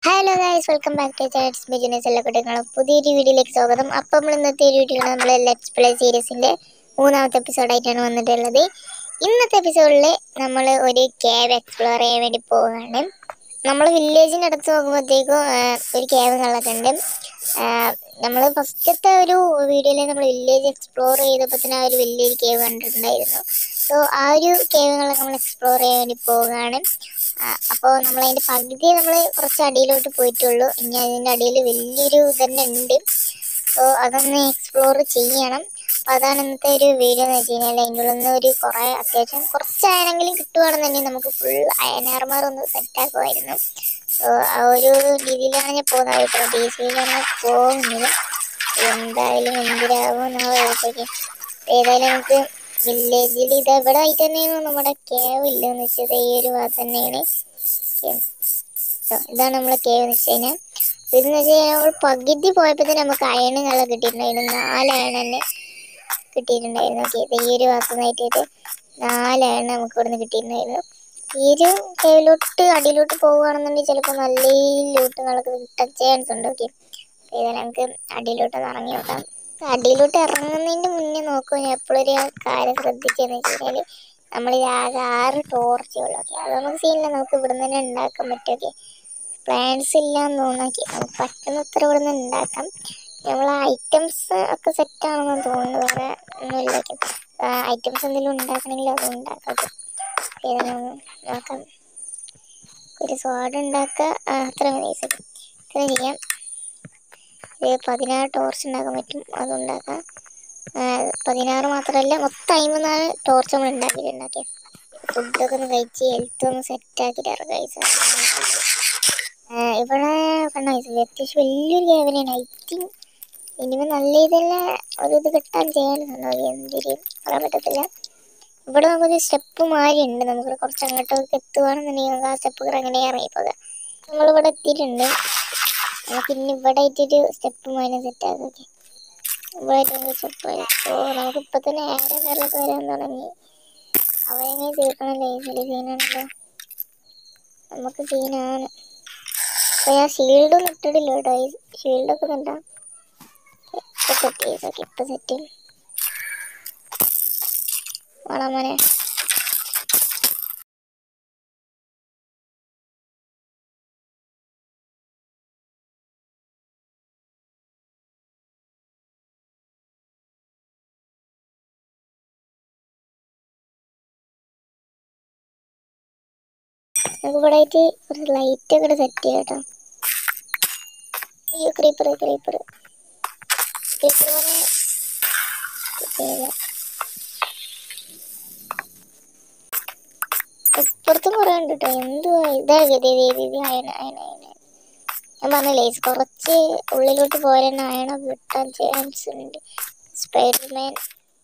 Hello guys welcome back to chats business എല്ലാ കുട്ടികളും പുതിയൊരു വീഡിയോയിലേക്ക് സ്വാഗതം അപ്പം നമ്മൾ ഇന്നത്തെ ഒരു വീഡിയോ നമ്മൾ ലെറ്റ്സ് പ്ലേ സീരീസിൻ്റെ മൂന്നാമത്തെ എപ്പിസോഡായിട്ടാണ് വന്നിട്ടുള്ളത് ഇന്നത്തെ എപ്പിസോഡിൽ നമ്മൾ ഒരു കേവ് എക്സ്പ്ലോർ ചെയ്യാൻ വേണ്ടി പോവുകയാണ് നമ്മൾ വില്ലേജിൻ്റെ അടുത്ത് നോക്കുമ്പോഴത്തേക്കും ഒരു കേവ് കള്ളക്കുണ്ട് നമ്മൾ ഫസ്റ്റത്തെ ഒരു വീഡിയോയിൽ നമ്മൾ വില്ലേജ് എക്സ്പ്ലോർ ചെയ്തപ്പോൾ തന്നെ ആ ഒരു വലിയൊരു കേവ് കണ്ടിട്ടുണ്ടായിരുന്നു സോ ആ ഒരു കേവുകളൊക്കെ നമ്മൾ എക്സ്പ്ലോർ ചെയ്യാൻ വേണ്ടി പോവുകയാണ് അപ്പോൾ നമ്മൾ അതിൻ്റെ പകുതി നമ്മൾ കുറച്ച് അടിയിലോട്ട് പോയിട്ടുള്ളൂ ഇനി അതിൻ്റെ അടിയിൽ വലിയൊരു തന്നെ ഉണ്ട് സോ അതൊന്ന് എക്സ്പ്ലോർ ചെയ്യണം അപ്പോൾ അതാണ് ഇന്നത്തെ ഒരു വീഡിയോ എന്ന് വെച്ച് കഴിഞ്ഞാൽ അതിൻ്റെ ഉള്ളിൽ നിന്ന് ഒരു കുറേ അത്യാവശ്യം കുറച്ച് അയണെങ്കിലും കിട്ടുവാണെന്നുണ്ടെങ്കിൽ നമുക്ക് ഫുൾ അയനാർമാർ ഒന്ന് സെറ്റാക്കുമായിരുന്നു സോ ആ ഒരു രീതിയിലാണ് ഞാൻ പോകുന്നത് ഇപ്പോൾ ഡി സിയിലാണ് പോകുന്നത് എന്തായാലും എന്തിനാകും എന്നുള്ള വിളിച്ചേക്ക് ഏതായാലും നമുക്ക് വില്ലേജിൽ ഇത് എവിടെ ആയിട്ട് തന്നെയാണ് നമ്മുടെ കേവ് ഇല്ലെന്ന് വെച്ചത് ഈ ഒരു ഭാഗത്ത് തന്നെയാണ് കേവ് So, ഇതാണ് നമ്മളെ കേവ് എന്ന് വെച്ച് കഴിഞ്ഞാൽ ഇതെന്ന് വെച്ച് കഴിഞ്ഞാൽ നമ്മൾ പകുതി പോയപ്പോൾ തന്നെ നമുക്ക് അയണുകളെ കിട്ടിയിട്ടുണ്ടായിരുന്നു നാല് അയൺ തന്നെ കിട്ടിയിട്ടുണ്ടായിരുന്നു ഓക്കെ ഈ ഒരു ഭാഗത്ത് നിന്നായിട്ട് നാല് അയൺ നമുക്ക് ഇവിടുന്ന് കിട്ടിയിട്ടുണ്ടായിരുന്നു ഈ ഒരു കേവിലോട്ട് അടിയിലോട്ട് പോവുകയാണെന്നുണ്ടെങ്കിൽ ചിലപ്പോൾ നല്ല ലൂട്ടുകളൊക്കെ കിട്ടാൻ ചാൻസ് ഉണ്ട് ഓക്കെ ഏതായാലും നമുക്ക് അടിയിലോട്ട് ഒന്ന് ഇറങ്ങി നോക്കാം അടിയിലോട്ട് ഇറങ്ങുന്നതിൻ്റെ മുന്നേ നോക്കുക ഞാൻ എപ്പോഴും ഒരു കാര്യം ശ്രദ്ധിച്ചതെന്ന് വെച്ച് കഴിഞ്ഞാൽ നമ്മൾ ആകെ ആറ് ടോർച്ചേ ഉള്ളൂ ഓക്കെ അത് നമുക്ക് സീനില്ല നമുക്ക് ഇവിടെ നിന്ന് തന്നെ ഉണ്ടാക്കാൻ പറ്റുമൊക്കെ പ്ലാൻസ് ഇല്ല എന്ന് തോന്നാക്കി നമുക്ക് പറ്റുന്നത്ര ഇവിടെ നിന്ന് ഉണ്ടാക്കാം നമ്മൾ ഐറ്റംസ് ഒക്കെ സെറ്റ് ആണെന്ന് തോന്നുന്നു വേറെ ഒന്നുമില്ല ഐറ്റംസ് എന്തെങ്കിലും ഉണ്ടാക്കണമെങ്കിൽ അത് ഉണ്ടാക്കാം ഓക്കെ ഏതായാലും നോക്കാം ഒരു സ്വാഡ് ഉണ്ടാക്കുക ആ, അത്ര മതി സെറ്റ് ഇത്ര ചെയ്യാം ഇത് പതിനാറ് ടോർച്ച് ഉണ്ടാക്കാൻ പറ്റും അതുണ്ടാക്കാം ആ, പതിനാറ് മാത്രമല്ല മൊത്തം അമ്പത്തിനാല് ടോർച്ച് നമ്മൾ ഉണ്ടാക്കിയിട്ടുണ്ടാക്കിയ ഫുഡൊക്കെ ഒന്ന് കഴിച്ച് ഹെൽത്ത് ഒന്ന് സെറ്റ് ആക്കിയിട്ട് കഴിച്ച ഇവിടെ കണ്ട അത്യാവശ്യം വലിയൊരു ക്യാബിനാണ് ഐ തിങ്ക് ഇനിമേ നല്ല രീതിയിൽ ഒരു ഇത് കിട്ടാൻ ചെയ്യാനുണ്ടോ എന്തിരി പറയാൻ പറ്റത്തില്ല ഇവിടെ നമുക്കൊരു സ്റ്റെപ്പ് മാറി ഉണ്ട് നമുക്ക് കുറച്ച് അങ്ങോട്ടൊക്കെ എത്തുകയാണെന്നുണ്ടെങ്കിൽ നമുക്ക് ആ സ്റ്റെപ്പ് അങ്ങനെ ഇറങ്ങിപ്പോകാം നമ്മളിവിടെ എത്തിയിട്ടുണ്ട് നമുക്ക് ഇനി ഇവിടെ ആയിട്ടൊരു സ്റ്റെപ്പ് മാറി സെറ്റ് ആക്കാം ഓക്കെ ഇവിടെ ആയിട്ട് നമുക്ക് സ്റ്റെപ്പ് ഓ നമുക്ക് ഇപ്പൊ തന്നെ ഏറെ പേരൊക്കെ വരാൻ തുടങ്ങി അവരെങ്ങനെ തീർക്കണല്ലേ ചെറിയ സീനാണല്ലോ നമുക്ക് സീനാണ് അപ്പൊ ഞാൻ ഷീൽഡൊന്നും ഇട്ടിട്ടില്ല കേട്ടോ ഈ ഷീൽഡൊക്കെ കണ്ടാ ഇപ്പൊ സെറ്റ് ചെയ്ത് ഓക്കെ ഇപ്പൊ സെറ്റ് വേണം മോനെ നമുക്ക് ഇവിടെ ആയിട്ട് കുറച്ച് ലൈറ്റ് ഒക്കെ സെറ്റ് ചെയ്യാം കേട്ടോ അയ്യോ ക്രീപ്പർ ക്രീപ്പർ ക്രീപ്പർ മോനെ ഇപ്പുറത്തും കുറേ ഉണ്ട് കേട്ടോ എന്തുവാ ഇതാ ഗതി രീതി അയണ അയണ അയണ ഞാൻ പറഞ്ഞില്ലേ കുറച്ച് ഉള്ളിലോട്ട് പോരാൻ അയണ കിട്ടാൻ ചാൻസ് ഉണ്ട് സ്പൈഡർമാൻ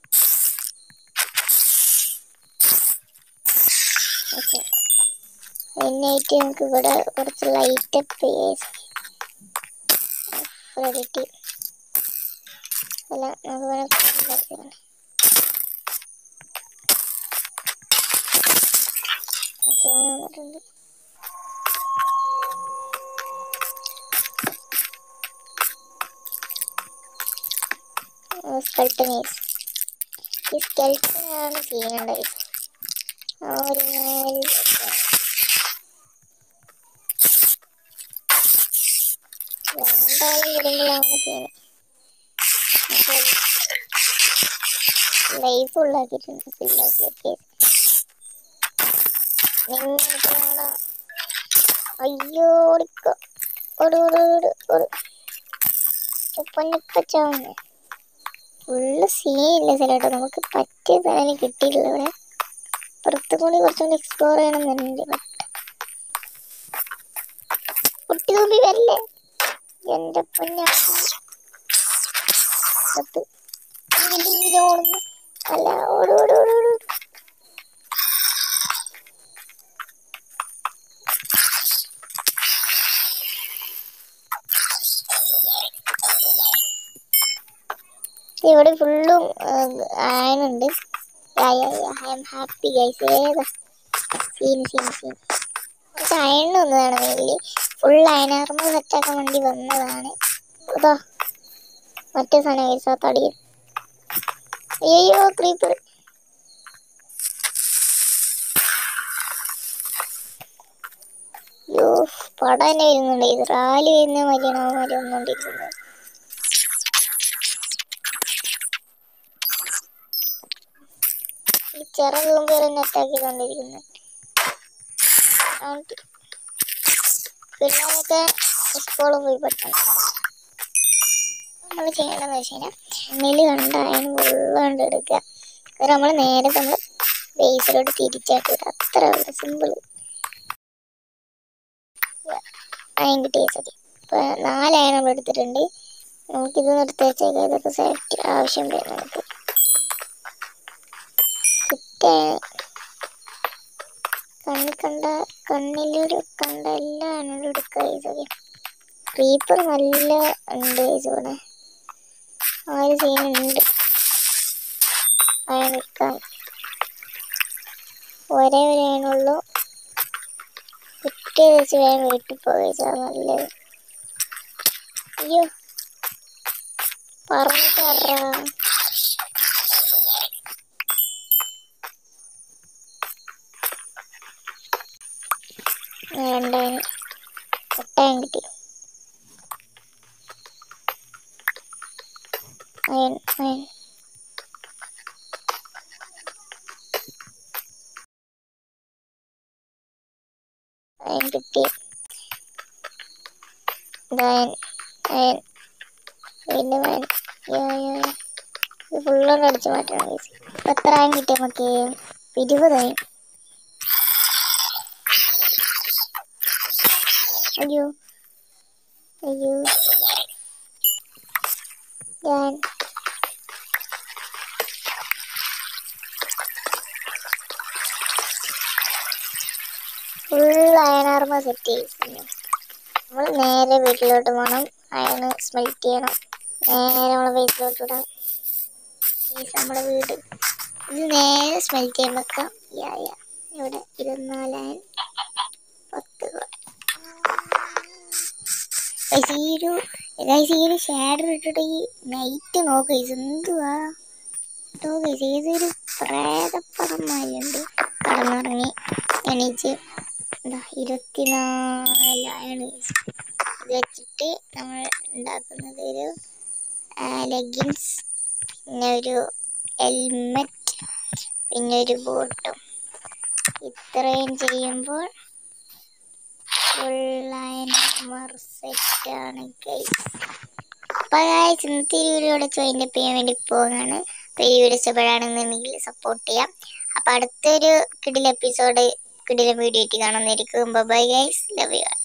ഓക്കെ അതിനായിട്ട് നമുക്ക് ഇവിടെ കുറച്ച് ലൈറ്റ് അപ്പ് കിട്ടി അല്ല നമുക്ക് ഇവിടെ കുറച്ച് ചെയ്യാം. ഓക്കെ അങ്ങനെ വന്നിട്ടുണ്ട് സ്കൾട്ടനേസ് ഈ സ്കെൽട്ടനാണ് ചെയ്യേണ്ടത് ആ ഒരു നേരി- രണ്ടാളും ഇടുമ്പോഴാണ് ചെയ്യുന്നത് ലൈഫ് ഫുള്ളാക്കിയിട്ടുണ്ട് ഫുള്ളാക്കി ഓക്കെ നിങ്ങൾക്കാണ് അയ്യോ ഓടിക്കോ ഓട് ഓട് ഓട് ഓട് പൊന്നിപ്പച്ചാവുന്നു ഫുള്ള് സീനില്ല സ്ഥലമായിട്ട് നമുക്ക് പറ്റിയ സ്ഥലം കിട്ടിയിട്ടില്ല ഇവിടെ പുറത്തു കൂടി കുറച്ചുകൂടി എക്സ്പ്ലോർ ചെയ്യണമെന്നുണ്ട് കുട്ടി തൂമ്പി വരില്ലേ എന്റെ പൊന്ന ഓടുന്നു അല്ല ഓട് ഓട് ഓട് ഓട് ഓട്. ഇവിടെ ഫുള്ളും ആയനുണ്ട് ഐ ആം ഹാപ്പി ഗൈസ് ഏതാ സീൻ സീൻ സീൻ കുറച്ച് അയണൊന്നും വേണം മെയിൻലി ഫുൾ അയനാർമ സെറ്റാക്കാൻ വേണ്ടി വന്നതാണ് ഇതാ മറ്റേ സാധനം കഴിച്ചാ തടിയൻ അയ്യോ ക്രീപ്പർ അയ്യോ പടം തന്നെ വരുന്നുണ്ട് ഇത് റാലി വരുന്ന മരിയണോ മരി വന്നുകൊണ്ടിരിക്കുന്നത് ഈ ചിറകും പേരും നെറ്റാക്കി തന്നിരിക്കുന്നത് പിള്ളേരൊക്കെ സ്കൂളിൽ പോയി പഠിക്കണം നമ്മൾ ചെയ്യണമെന്ന് വെച്ച് കഴിഞ്ഞാൽ നെല്ല് കണ്ടായാലും വെള്ളം എടുക്കുക അത് നമ്മൾ നേരെ നമ്മൾ ബേസിലോട്ട് തിരിച്ചായിട്ട് വിടുക അത്ര ഉള്ളു സിമ്പിൾ അയൻ കിട്ടിയ മതി ഇപ്പം നാലായ നമ്മൾ എടുത്തിട്ടുണ്ട് നമുക്കിത് നിർത്തി വെച്ചേക്കാം ഇതൊക്കെ സെറ്റ് ആവശ്യം വരും നമുക്ക് കിട്ടാൻ കണ്ണിൽ കണ്ട കണ്ണിലൊരു കണ്ട എല്ലാ ആണോടും എടുക്കുക ഇതൊക്കെ ക്രീപ്പർ നല്ല ഉണ്ട് ഇവിടെ ആര് ചെയ്യുന്നുണ്ട് അയാൾ നിൽക്കാൻ ഒരേ ഒരു ആണുള്ളൂ കിട്ടിയത് വെച്ച് വേഗം വീട്ടിൽ പോകാ നല്ലത് അയ്യോ പറഞ്ഞു തരാ രണ്ടായിരം എട്ടായിരം കിട്ടി അയൻ അയൻ അയൻ കിട്ടി അയൻ അയൻ വീണ്ടും അയൻ യാ യാ യാ. ഇത് ഫുള്ളൊന്ന് അടിച്ചു മാറ്റണം guys. ഇപ്പൊ എത്ര അയൻ കിട്ടി നമുക്ക് ഇരുപതായി അയ്യോ അയ്യോ ഞാൻ ഫുൾ അയണാർമ സെറ്റ് ചെയ്തിട്ടുണ്ട് നമ്മൾ നേരെ വീട്ടിലോട്ട് പോകണം അയണ് സ്മെൽറ്റ് ചെയ്യണം നേരെ നമ്മളെ വീട്ടിലോട്ട് വിടാം Guys, നമ്മുടെ വീട് ഇത് നേരെ സ്മെൽറ്റ് ചെയ്യാൻ വെക്കാം യാ യാ ഇവിടെ ഇരുപത്തിനാലായിരം പത്ത് ഗൈസ് ഈ ഒരു ഗൈസ് ഈ ഒരു ഷാഡർ ഇട്ടിട്ട് ഈ നൈറ്റ് നോക്ക് ഗൈസ് എന്തുവാ കേട്ടോ ഗൈസ് ഏതൊരു പ്രേതപ്പടം മാതിരിയുണ്ട് കടന്നുറങ്ങി എണീച്ച് എന്താ ഇരുപത്തിനാലാണ് ഗൈസ് ഇത് വെച്ചിട്ട് നമ്മൾ ഉണ്ടാക്കുന്നത് ഒരു ലെഗിൻസ് പിന്നെ ഒരു ഹെൽമെറ്റ് പിന്നെ ഒരു ബോട്ടും ഇത്രയും ചെയ്യുമ്പോൾ സെറ്റാണ് ഗൈസ് അപ്പോൾ ഗൈസ് ഇന്നത്തെ ഈ വീഡിയോ ഇവിടെ ജോയിൻ ചെയ്യാൻ വേണ്ടി പോവുകയാണ് അപ്പോൾ ഈ വീഡിയോ ഇഷ്ടപ്പെടുകയാണെന്നുണ്ടെങ്കിൽ സപ്പോർട്ട് ചെയ്യാം അപ്പോൾ അടുത്തൊരു കിടിൽ എപ്പിസോഡ് കിടിലം വീഡിയോ ആയിട്ട് കാണുന്നതായിരിക്കും ബൈ ഗൈസ് ലവ് യു